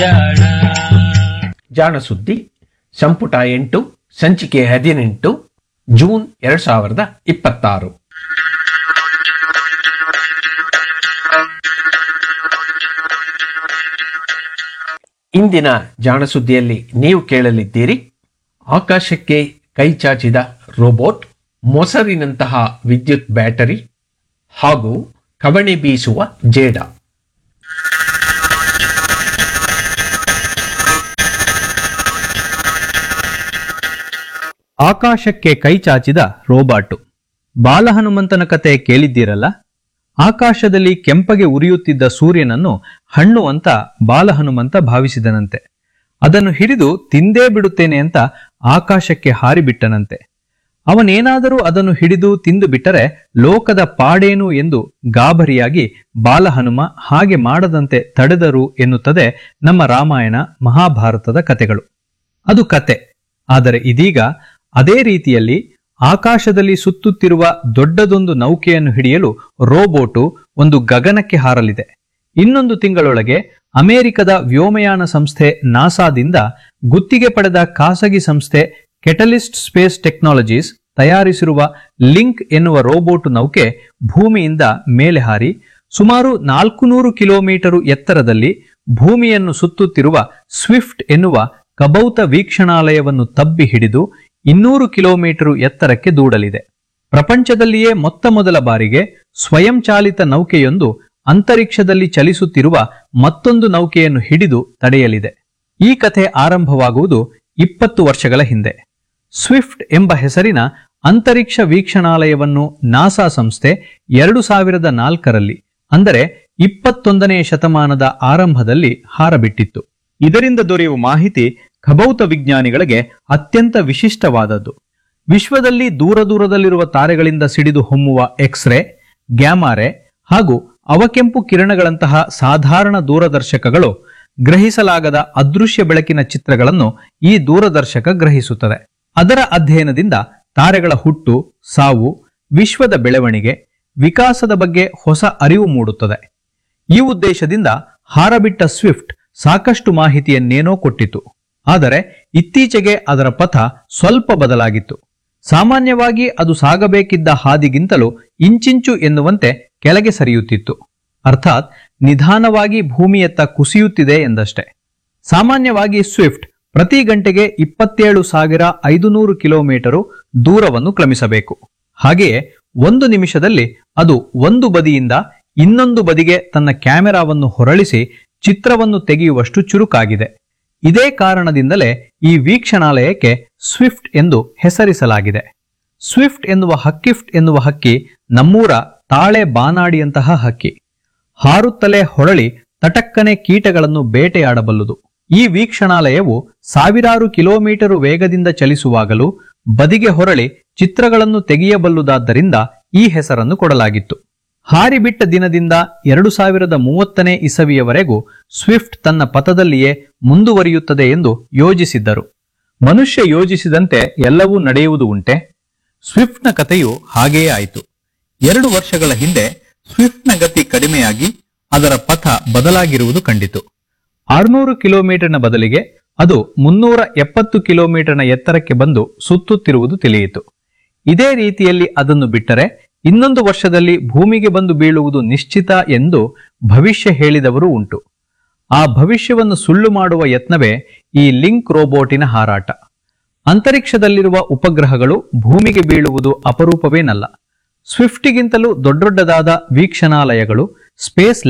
ಜಾಣ ಸುದ್ದಿ ಸಂಪುಟ ಎಂಟು ಸಂಚಿಕೆ ಹದಿನೆಂಟು ಜೂನ್ ಎರಡ್ ಸಾವಿರದ ಇಪ್ಪತ್ತಾರು ಇಂದಿನ ಜಾಣ ಸುದ್ದಿಯಲ್ಲಿ ನೀವು ಕೇಳಲಿದ್ದೀರಿ ಆಕಾಶಕ್ಕೆ ಕೈ ಚಾಚಿದ ರೋಬೋಟ್ ಮೊಸರಿನಂತಹ ವಿದ್ಯುತ್ ಬ್ಯಾಟರಿ ಹಾಗೂ ಕವಣೆ ಬೀಸುವ ಜೇಡ ಆಕಾಶಕ್ಕೆ ಕೈ ಚಾಚಿದ ರೋಬಾಟು ಬಾಲಹನುಮಂತನ ಕತೆ ಕೇಳಿದ್ದೀರಲ್ಲ ಆಕಾಶದಲ್ಲಿ ಕೆಂಪಗೆ ಉರಿಯುತ್ತಿದ್ದ ಸೂರ್ಯನನ್ನು ಹಣ್ಣು ಅಂತ ಬಾಲಹನುಮಂತ ಭಾವಿಸಿದನಂತೆ ಅದನ್ನು ಹಿಡಿದು ತಿಂದೇ ಬಿಡುತ್ತೇನೆ ಅಂತ ಆಕಾಶಕ್ಕೆ ಹಾರಿಬಿಟ್ಟನಂತೆ ಅವನೇನಾದರೂ ಅದನ್ನು ಹಿಡಿದು ತಿಂದು ಬಿಟ್ಟರೆ ಲೋಕದ ಪಾಡೇನು ಎಂದು ಗಾಬರಿಯಾಗಿ ಬಾಲಹನುಮ ಹಾಗೆ ಮಾಡದಂತೆ ತಡೆದರು ಎನ್ನುತ್ತದೆ ನಮ್ಮ ರಾಮಾಯಣ ಮಹಾಭಾರತದ ಕತೆಗಳು ಅದು ಕತೆ ಆದರೆ ಇದೀಗ ಅದೇ ರೀತಿಯಲ್ಲಿ ಆಕಾಶದಲ್ಲಿ ಸುತ್ತುತ್ತಿರುವ ದೊಡ್ಡದೊಂದು ನೌಕೆಯನ್ನು ಹಿಡಿಯಲು ರೋಬೋಟು ಒಂದು ಗಗನಕ್ಕೆ ಹಾರಲಿದೆ ಇನ್ನೊಂದು ತಿಂಗಳೊಳಗೆ ಅಮೆರಿಕದ ವ್ಯೋಮಯಾನ ಸಂಸ್ಥೆ ನಾಸಾದಿಂದ ಗುತ್ತಿಗೆ ಪಡೆದ ಖಾಸಗಿ ಸಂಸ್ಥೆ ಕೆಟಲಿಸ್ಟ್ ಸ್ಪೇಸ್ ಟೆಕ್ನಾಲಜೀಸ್ ತಯಾರಿಸಿರುವ ಲಿಂಕ್ ಎನ್ನುವ ರೋಬೋಟ್ ನೌಕೆ ಭೂಮಿಯಿಂದ ಮೇಲೆ ಹಾರಿ ಸುಮಾರು ನಾಲ್ಕುನೂರು ಕಿಲೋಮೀಟರು ಎತ್ತರದಲ್ಲಿ ಭೂಮಿಯನ್ನು ಸುತ್ತುತ್ತಿರುವ ಸ್ವಿಫ್ಟ್ ಎನ್ನುವ ಕಬೌತ ವೀಕ್ಷಣಾಲಯವನ್ನು ತಬ್ಬಿ ಹಿಡಿದು ಇನ್ನೂರು ಕಿಲೋಮೀಟರು ಎತ್ತರಕ್ಕೆ ದೂಡಲಿದೆ ಪ್ರಪಂಚದಲ್ಲಿಯೇ ಮೊತ್ತ ಮೊದಲ ಬಾರಿಗೆ ಸ್ವಯಂಚಾಲಿತ ನೌಕೆಯೊಂದು ಅಂತರಿಕ್ಷದಲ್ಲಿ ಚಲಿಸುತ್ತಿರುವ ಮತ್ತೊಂದು ನೌಕೆಯನ್ನು ಹಿಡಿದು ತಡೆಯಲಿದೆ ಈ ಕಥೆ ಆರಂಭವಾಗುವುದು ಇಪ್ಪತ್ತು ವರ್ಷಗಳ ಹಿಂದೆ ಸ್ವಿಫ್ಟ್ ಎಂಬ ಹೆಸರಿನ ಅಂತರಿಕ್ಷ ವೀಕ್ಷಣಾಲಯವನ್ನು ನಾಸಾ ಸಂಸ್ಥೆ ಎರಡು ಸಾವಿರದ ನಾಲ್ಕರಲ್ಲಿ ಅಂದರೆ ಇಪ್ಪತ್ತೊಂದನೆಯ ಶತಮಾನದ ಆರಂಭದಲ್ಲಿ ಹಾರಬಿಟ್ಟಿತ್ತು ಇದರಿಂದ ದೊರೆಯುವ ಮಾಹಿತಿ ಖಭೌತ ವಿಜ್ಞಾನಿಗಳಿಗೆ ಅತ್ಯಂತ ವಿಶಿಷ್ಟವಾದದ್ದು ವಿಶ್ವದಲ್ಲಿ ದೂರ ದೂರದಲ್ಲಿರುವ ತಾರೆಗಳಿಂದ ಸಿಡಿದು ಹೊಮ್ಮುವ ಎಕ್ಸ್ರೇ ಗ್ಯಾಮಾರೆ ಹಾಗೂ ಅವಕೆಂಪು ಕಿರಣಗಳಂತಹ ಸಾಧಾರಣ ದೂರದರ್ಶಕಗಳು ಗ್ರಹಿಸಲಾಗದ ಅದೃಶ್ಯ ಬೆಳಕಿನ ಚಿತ್ರಗಳನ್ನು ಈ ದೂರದರ್ಶಕ ಗ್ರಹಿಸುತ್ತದೆ ಅದರ ಅಧ್ಯಯನದಿಂದ ತಾರೆಗಳ ಹುಟ್ಟು ಸಾವು ವಿಶ್ವದ ಬೆಳವಣಿಗೆ ವಿಕಾಸದ ಬಗ್ಗೆ ಹೊಸ ಅರಿವು ಮೂಡುತ್ತದೆ ಈ ಉದ್ದೇಶದಿಂದ ಹಾರಬಿಟ್ಟ ಸ್ವಿಫ್ಟ್ ಸಾಕಷ್ಟು ಮಾಹಿತಿಯನ್ನೇನೋ ಕೊಟ್ಟಿತು ಆದರೆ ಇತ್ತೀಚೆಗೆ ಅದರ ಪಥ ಸ್ವಲ್ಪ ಬದಲಾಗಿತ್ತು ಸಾಮಾನ್ಯವಾಗಿ ಅದು ಸಾಗಬೇಕಿದ್ದ ಹಾದಿಗಿಂತಲೂ ಇಂಚಿಂಚು ಎನ್ನುವಂತೆ ಕೆಳಗೆ ಸರಿಯುತ್ತಿತ್ತು ಅರ್ಥಾತ್ ನಿಧಾನವಾಗಿ ಭೂಮಿಯತ್ತ ಕುಸಿಯುತ್ತಿದೆ ಎಂದಷ್ಟೇ ಸಾಮಾನ್ಯವಾಗಿ ಸ್ವಿಫ್ಟ್ ಪ್ರತಿ ಗಂಟೆಗೆ ಇಪ್ಪತ್ತೇಳು ಸಾವಿರ ಐದುನೂರು ಕಿಲೋಮೀಟರು ದೂರವನ್ನು ಕ್ರಮಿಸಬೇಕು ಹಾಗೆಯೇ ಒಂದು ನಿಮಿಷದಲ್ಲಿ ಅದು ಒಂದು ಬದಿಯಿಂದ ಇನ್ನೊಂದು ಬದಿಗೆ ತನ್ನ ಕ್ಯಾಮೆರಾವನ್ನು ಹೊರಳಿಸಿ ಚಿತ್ರವನ್ನು ತೆಗೆಯುವಷ್ಟು ಚುರುಕಾಗಿದೆ ಇದೇ ಕಾರಣದಿಂದಲೇ ಈ ವೀಕ್ಷಣಾಲಯಕ್ಕೆ ಸ್ವಿಫ್ಟ್ ಎಂದು ಹೆಸರಿಸಲಾಗಿದೆ ಸ್ವಿಫ್ಟ್ ಎನ್ನುವ ಹಕ್ಕಿಫ್ಟ್ ಎನ್ನುವ ಹಕ್ಕಿ ನಮ್ಮೂರ ತಾಳೆ ಬಾನಾಡಿಯಂತಹ ಹಕ್ಕಿ ಹಾರುತ್ತಲೇ ಹೊರಳಿ ತಟಕ್ಕನೆ ಕೀಟಗಳನ್ನು ಬೇಟೆಯಾಡಬಲ್ಲುದು ಈ ವೀಕ್ಷಣಾಲಯವು ಸಾವಿರಾರು ಕಿಲೋಮೀಟರು ವೇಗದಿಂದ ಚಲಿಸುವಾಗಲೂ ಬದಿಗೆ ಹೊರಳಿ ಚಿತ್ರಗಳನ್ನು ತೆಗೆಯಬಲ್ಲುದಾದ್ದರಿಂದ ಈ ಹೆಸರನ್ನು ಕೊಡಲಾಗಿತ್ತು ಹಾರಿಬಿಟ್ಟ ದಿನದಿಂದ ಎರಡು ಸಾವಿರದ ಮೂವತ್ತನೇ ಇಸವಿಯವರೆಗೂ ಸ್ವಿಫ್ಟ್ ತನ್ನ ಪಥದಲ್ಲಿಯೇ ಮುಂದುವರಿಯುತ್ತದೆ ಎಂದು ಯೋಜಿಸಿದ್ದರು ಮನುಷ್ಯ ಯೋಜಿಸಿದಂತೆ ಎಲ್ಲವೂ ನಡೆಯುವುದು ಉಂಟೆ ಸ್ವಿಫ್ಟ್ನ ಕಥೆಯು ಹಾಗೆಯೇ ಆಯಿತು ಎರಡು ವರ್ಷಗಳ ಹಿಂದೆ ಸ್ವಿಫ್ಟ್ನ ಗತಿ ಕಡಿಮೆಯಾಗಿ ಅದರ ಪಥ ಬದಲಾಗಿರುವುದು ಕಂಡಿತು ಆರುನೂರು ಕಿಲೋಮೀಟರ್ನ ಬದಲಿಗೆ ಅದು ಮುನ್ನೂರ ಎಪ್ಪತ್ತು ಕಿಲೋಮೀಟರ್ನ ಎತ್ತರಕ್ಕೆ ಬಂದು ಸುತ್ತುತ್ತಿರುವುದು ತಿಳಿಯಿತು ಇದೇ ರೀತಿಯಲ್ಲಿ ಅದನ್ನು ಬಿಟ್ಟರೆ ಇನ್ನೊಂದು ವರ್ಷದಲ್ಲಿ ಭೂಮಿಗೆ ಬಂದು ಬೀಳುವುದು ನಿಶ್ಚಿತ ಎಂದು ಭವಿಷ್ಯ ಹೇಳಿದವರು ಉಂಟು ಆ ಭವಿಷ್ಯವನ್ನು ಸುಳ್ಳು ಮಾಡುವ ಯತ್ನವೇ ಈ ಲಿಂಕ್ ರೋಬೋಟಿನ ಹಾರಾಟ ಅಂತರಿಕ್ಷದಲ್ಲಿರುವ ಉಪಗ್ರಹಗಳು ಭೂಮಿಗೆ ಬೀಳುವುದು ಅಪರೂಪವೇನಲ್ಲ ಸ್ವಿಫ್ಟಿಗಿಂತಲೂ ದೊಡ್ಡದೊಡ್ಡದಾದ ವೀಕ್ಷಣಾಲಯಗಳು ಸ್ಪೇಸ್